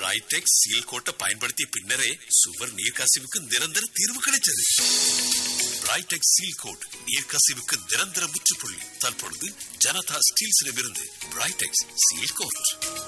பிரைடெக் seal கோட்டை பயன்படுத்திய பின்னரே சுவர் நீர்க்கசிவுக்கு நிரந்தர தீர்வு கிடைச்சது பிரைடெக் சீல் கோட் நீர்க்கசிவுக்கு நிரந்தர முற்றுப்புள்ளி தற்பொழுது ஜனதா ஸ்டீல்ஸிடமிருந்து பிரைடெக்ஸ் சீல் கோட்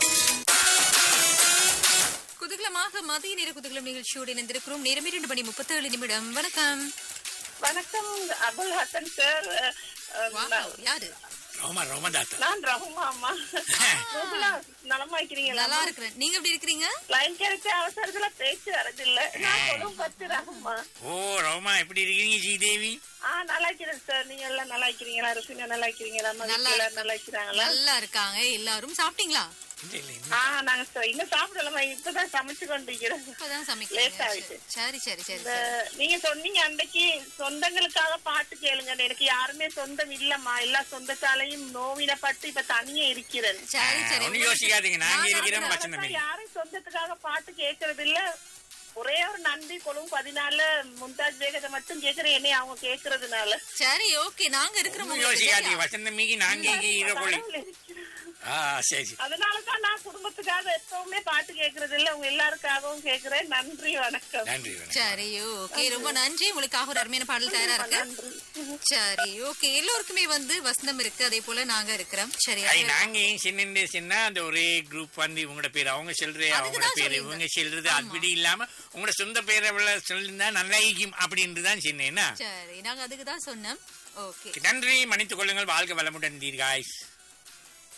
குதூகலமாக மதிய நேர குதூகலம் நிகழ்ச்சியோடு இணைந்திருக்கிறோம் நேரம் இரண்டு மணி முப்பத்தேழு நிமிடம் வணக்கம் வணக்கம் அபுல் ஹசன் சார் அஹ், அஹ், வாவ், நான்- யாரு ரோமா ரோமா தாத்தா நான் ரகுமா அம்மா ரகுலா, நலமா இருக்கிறீங்களா நல்லா இருக்கிறேன் நீங்க எப்படி இருக்கிறீங்க லைன் கிடைச்ச அவசரத்துல பேச்சு வரதில்ல நான் சொல்லும் பத்து ரகுமா ஓ ரோமா எப்படி இருக்கீங்க ஸ்ரீதேவி ஆ நல்லா இருக்கிறேன் சார் நீங்க எல்லாம் நல்லா இருக்கிறீங்களா ருசினா நல்லா இருக்கிறீங்களா அம்மா நல்லா வீட்டுல எல்லாரும் நல்லா இருக்கிறாங்களா நல்லா இருக்காங்க எல்லாரும் சாப்பிட்டீங்களா இல்ல இல்ல இன்னும் ஆ நாங்க ச- இன்னும் சாப்பிடலாமா இப்பதான் சமைச்சு கொண்டிருக்கிறோம் இப்பதான் Late சமைக்கிறீங்க ஆயிட்டு. சரி சரி சரி இந்த சரி நீங்க சொன்னீங்க அன்னைக்கு சொந்தங்களுக்காக பாட்டு கேளுங்க எனக்கு யாருமே சொந்தம் இல்லம்மா எல்லா சொந்தத்தாலையும் நோவினப்பட்டு இப்ப தனியே இருக்கிறேன் சரி சரி ஒன்னும் யோசிக்காதீங்க நாங்க நான் இருக்கிறோம் அதனால பச்சந்தமே தான் யாரும் சொந்தத்துக்காக பாட்டு கேட்கறது இல்ல ஒரே ஒரு நன்றி கொழுவும் பதினாலு மும்தாஜ் பேகத்தை மட்டும் கேக்குறேன் என்னை அவங்க கேக்குறதுனால சரி ஓகே நாங்க இருக்கிறோம் ஒன்னும் உங்களுக்கு யோசிக்காதீங்க சரியா? வசந்தமிக்கு நாங்க இங்க ஹீரோ கோழி கடவுள் இருக்கிறார். ஆ சரி சரி அதனாலதான் நான் குடும்பத்துக்காக எப்பவுமே பாட்டு கேக்குறது இல்ல உங்க எல்லாருக்காகவும் கேக்குறேன் நன்றி வணக்கம் நன்றி வணக்கம். சரி ஓகே ரொம்ப நன்றி உங்களுக்காக ஒரு அருமையான பாடல் தயாரா இருக்கு நன்றி சரி ஓகே எல்லோருக்குமே வந்து வசந்தம் இருக்கு அதே போல நாங்க இருக்கிறோம் சரியா ஐ, நாங்க ஏன் சின்ன சின்ன அந்த ஒரே குரூப் வந்து இவங்களோட பேர் அவங்க சொல்றது அவங்களோட அதுக்குதான் பேர் சொல்லியிருந்தேன். இவங்க சொல்றது அப்படி இல்லாம உங்களோட சொந்த பேரை சொல்லிருந்தா நல்லா இருக்கும் அப்படின்ட்டு தான் சின்ன சரி நாங்க அதுக்கு தான் சொன்னோம் ஓகே நன்றி மன்னித்துக் கொள்ளுங்கள் வாழ்க வளமுடன் தீர்காய்ஸ்